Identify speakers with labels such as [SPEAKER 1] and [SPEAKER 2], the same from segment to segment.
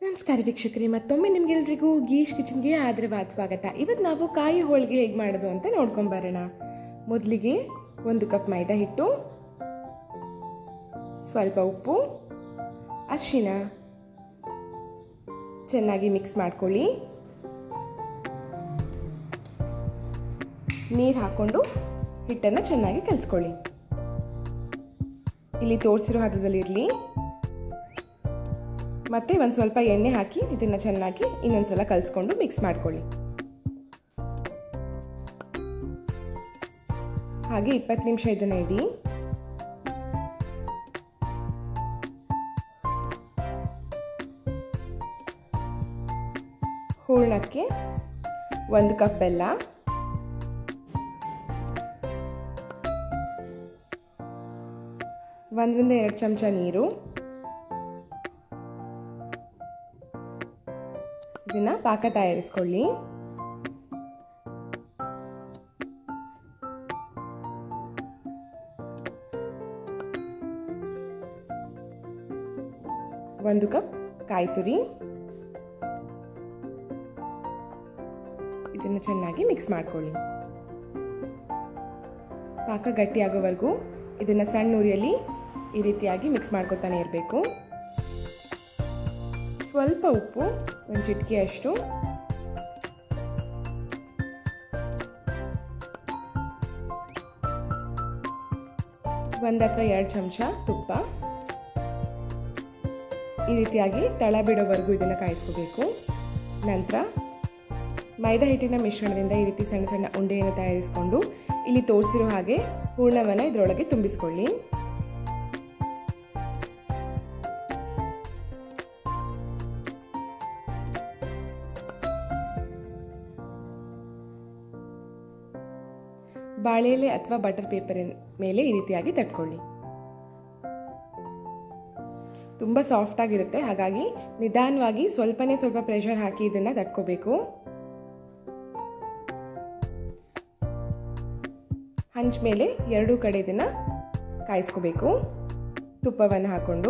[SPEAKER 1] ನಮಸ್ಕಾರ ವೀಕ್ಷಕರೇ ಮತ್ತೊಮ್ಮೆ ನಿಮ್ಗೆಲ್ರಿಗೂ ಗೀಶ್ ಕಿಚನ್ಗೆ ಆದರವಾದ ಸ್ವಾಗತ ಇವತ್ತು ನಾವು ಕಾಯಿ ಹೋಳಿಗೆ ಹೇಗೆ ಮಾಡೋದು ಅಂತ ನೋಡ್ಕೊಂಬರೋಣ ಮೊದಲಿಗೆ ಒಂದು ಕಪ್ ಮೈದಾ ಹಿಟ್ಟು ಸ್ವಲ್ಪ ಉಪ್ಪು ಅರಿಶಿನ ಚೆನ್ನಾಗಿ ಮಿಕ್ಸ್ ಮಾಡ್ಕೊಳ್ಳಿ ನೀರು ಹಾಕ್ಕೊಂಡು ಹಿಟ್ಟನ್ನು ಚೆನ್ನಾಗಿ ಕಲಿಸ್ಕೊಳ್ಳಿ ಇಲ್ಲಿ ತೋರಿಸಿರೋ ಹದದಲ್ಲಿ ಇರಲಿ ಮತ್ತೆ ಒಂದು ಸ್ವಲ್ಪ ಎಣ್ಣೆ ಹಾಕಿ ಇದನ್ನು ಚೆನ್ನಾಗಿ ಇನ್ನೊಂದ್ಸಲ ಕಲಿಸ್ಕೊಂಡು ಮಿಕ್ಸ್ ಮಾಡ್ಕೊಳ್ಳಿ ಹಾಗೆ ಇಪ್ಪತ್ತು ನಿಮಿಷ ಇದನ್ನು ಇಡಿ ಹೂರ್ಣಕ್ಕೆ ಒಂದು ಕಪ್ ಬೆಲ್ಲ ಒಂದರಿಂದ ಎರಡು ಚಮಚ ನೀರು ಇದನ್ನ ಪಾಕ ತಯಾರಿಸ್ಕೊಳ್ಳಿ ಒಂದು ಕಪ್ ಕಾಯಿ ತುರಿ ಇದನ್ನು ಚೆನ್ನಾಗಿ ಮಿಕ್ಸ್ ಮಾಡ್ಕೊಳ್ಳಿ ಪಾಕ ಗಟ್ಟಿಯಾಗೋವರೆಗೂ ಇದನ್ನು ಸಣ್ಣ ಉರಿಯಲ್ಲಿ ಈ ರೀತಿಯಾಗಿ ಮಿಕ್ಸ್ ಮಾಡ್ಕೊತಾನೆ ಇರಬೇಕು ಸ್ವಲ್ಪ ಉಪ್ಪು ಒಂದು ಚಿಟಿಕೆಯಷ್ಟು ಒಂದು ಅಥವಾ ಎರಡು ಚಮಚ ತುಪ್ಪ ಈ ರೀತಿಯಾಗಿ ತಳ ಬಿಡೋವರೆಗೂ ಇದನ್ನು ಕಾಯಿಸ್ಕೋಬೇಕು ನಂತರ ಮೈದಾ ಹಿಟ್ಟಿನ ಮಿಶ್ರಣದಿಂದ ಈ ರೀತಿ ಸಣ್ಣ ಸಣ್ಣ ಉಂಡೆಯನ್ನು ತಯಾರಿಸಿಕೊಂಡು ಇಲ್ಲಿ ತೋರಿಸಿರೋ ಹಾಗೆ ಹೂರ್ಣವನ್ನು ಇದರೊಳಗೆ ತುಂಬಿಸ್ಕೊಳ್ಳಿ ಬಾಳೆಲೆ ಅಥವಾ ಬಟರ್ ಪೇಪರಿನ ಮೇಲೆ ಈ ರೀತಿಯಾಗಿ ತಟ್ಕೊಳ್ಳಿ ತುಂಬ ಸಾಫ್ಟ್ ಆಗಿರುತ್ತೆ ಹಾಗಾಗಿ ನಿಧಾನವಾಗಿ ಸ್ವಲ್ಪನೇ ಸ್ವಲ್ಪ ಪ್ರೆಷರ್ ಹಾಕಿ ಇದನ್ನು ತಟ್ಕೋಬೇಕು ಹಂಚ ಮೇಲೆ ಎರಡೂ ಕಡೆ ಇದನ್ನು ಕಾಯಿಸ್ಕೋಬೇಕು ತುಪ್ಪವನ್ನು ಹಾಕ್ಕೊಂಡು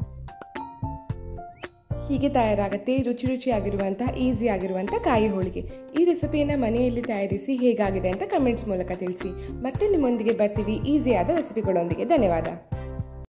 [SPEAKER 1] ಹೀಗೆ ತಯಾರಾಗುತ್ತೆ ರುಚಿ ರುಚಿಯಾಗಿರುವಂತಹ ಈಸಿ ಆಗಿರುವಂಥ ಕಾಯಿ ಹೋಳಿಗೆ ಈ ರೆಸಿಪಿಯನ್ನು ಮನೆಯಲ್ಲಿ ತಯಾರಿಸಿ ಹೇಗಾಗಿದೆ ಅಂತ ಕಮೆಂಟ್ಸ್ ಮೂಲಕ ತಿಳಿಸಿ ಮತ್ತೆ ನಿಮ್ಮೊಂದಿಗೆ ಬರ್ತೀವಿ ಈಸಿಯಾದ ರೆಸಿಪಿಗಳೊಂದಿಗೆ ಧನ್ಯವಾದ